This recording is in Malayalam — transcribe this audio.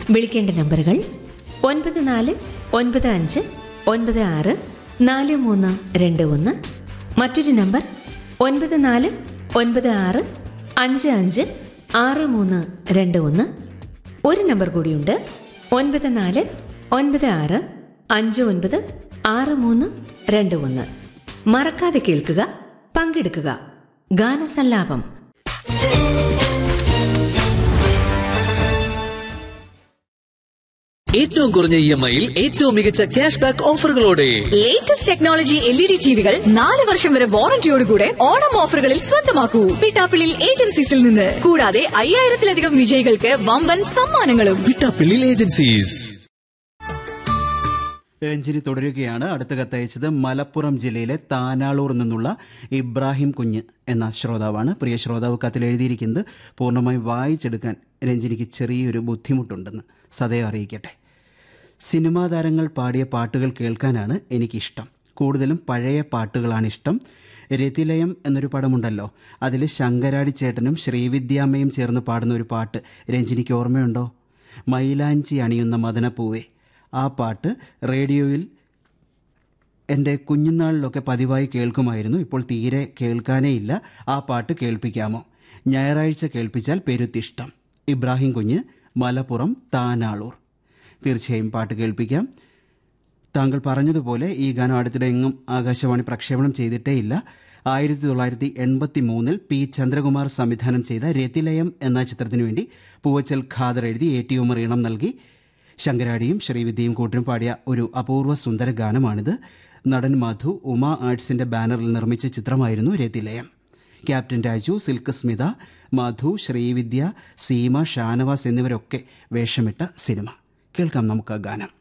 വിളിക്കേണ്ട നമ്പറുകൾ ഒൻപത് നാല് ഒൻപത് അഞ്ച് ഒൻപത് ആറ് നാല് മൂന്ന് രണ്ട് ഒന്ന് മറ്റൊരു നമ്പർ ഒൻപത് നാല് ഒൻപത് ആറ് അഞ്ച് അഞ്ച് ആറ് മൂന്ന് രണ്ട് ഒന്ന് ഒരു നമ്പർ കൂടിയുണ്ട് ഒൻപത് നാല് ഒൻപത് ആറ് അഞ്ച് ഒൻപത് ആറ് മൂന്ന് രണ്ട് ഒന്ന് മറക്കാതെ കേൾക്കുക പങ്കെടുക്കുക ഗാനസല്ലാപം ഏറ്റവും കുറഞ്ഞ ഇ എം ഐയിൽ ഏറ്റവും മികച്ച ക്യാഷ് ബാക്ക് ഓഫറുകളോടെ latest technology L E D ടിവികൾ നാല് വർഷം വരെ വാറന്റിയോടുകൂടെ ഓണം ഓഫറുകളിൽ സ്വന്തമാക്കൂ പിട്ടാപ്പിളിൽ ഏജൻസീസിൽ നിന്ന് കൂടാതെ അയ്യായിരത്തിലധികം വിജയികൾക്ക് വമ്പൻ സമ്മാനങ്ങളും വിട്ടാപ്പിള്ളിൽ ഏജൻസീസ് രഞ്ജിനി തുടരുകയാണ് അടുത്ത കത്തയച്ചത് മലപ്പുറം ജില്ലയിലെ താനാളൂർ നിന്നുള്ള ഇബ്രാഹിം കുഞ്ഞ് എന്ന ശ്രോതാവാണ് പ്രിയ ശ്രോതാവ് കത്തിൽ എഴുതിയിരിക്കുന്നത് പൂർണ്ണമായി വായിച്ചെടുക്കാൻ രഞ്ജിനിക്ക് ചെറിയൊരു ബുദ്ധിമുട്ടുണ്ടെന്ന് സദയം അറിയിക്കട്ടെ സിനിമാ താരങ്ങൾ പാടിയ പാട്ടുകൾ കേൾക്കാനാണ് എനിക്കിഷ്ടം കൂടുതലും പഴയ പാട്ടുകളാണ് ഇഷ്ടം രതിലയം എന്നൊരു പടമുണ്ടല്ലോ അതിൽ ശങ്കരാടി ചേട്ടനും ശ്രീവിദ്യാമ്മയും ചേർന്ന് പാടുന്ന ഒരു പാട്ട് രഞ്ജിനിക്ക് ഓർമ്മയുണ്ടോ മൈലാഞ്ചി അണിയുന്ന മദനപ്പൂവേ ആ പാട്ട് റേഡിയോയിൽ എൻ്റെ കുഞ്ഞുനാളിലൊക്കെ പതിവായി കേൾക്കുമായിരുന്നു ഇപ്പോൾ തീരെ കേൾക്കാനേ ഇല്ല ആ പാട്ട് കേൾപ്പിക്കാമോ ഞായറാഴ്ച കേൾപ്പിച്ചാൽ പെരുത്തിഷ്ടം ഇബ്രാഹിം കുഞ്ഞ് മലപ്പുറം താനാളൂർ തീർച്ചയായും പാട്ട് കേൾപ്പിക്കാം താങ്കൾ പറഞ്ഞതുപോലെ ഈ ഗാനം അടുത്തിടെ എങ്ങും ആകാശവാണി പ്രക്ഷേപണം ചെയ്തിട്ടേ ഇല്ല ആയിരത്തി തൊള്ളായിരത്തി എൺപത്തി മൂന്നിൽ പി ചന്ദ്രകുമാർ സംവിധാനം ചെയ്ത രതിലയം എന്ന ചിത്രത്തിനു വേണ്ടി പൂവച്ചൽ ഖാദർ എഴുതി എ ടി ഉമർ ഈണം നൽകി ശങ്കരാടിയും ശ്രീവിദ്യയും കൂട്ടിനും പാടിയ ഒരു അപൂർവ സുന്ദര ഗാനമാണിത് നടൻ മധു ഉമ ആർട്സിന്റെ ബാനറിൽ നിർമ്മിച്ച ചിത്രമായിരുന്നു രതിലയം ക്യാപ്റ്റൻ രാജു സിൽക്ക് സ്മിത മധു ശ്രീവിദ്യ സീമ ഷാനവാസ് എന്നിവരൊക്കെ വേഷമിട്ട സിനിമ കേൾക്കാം നമുക്ക് ആ ഗാനം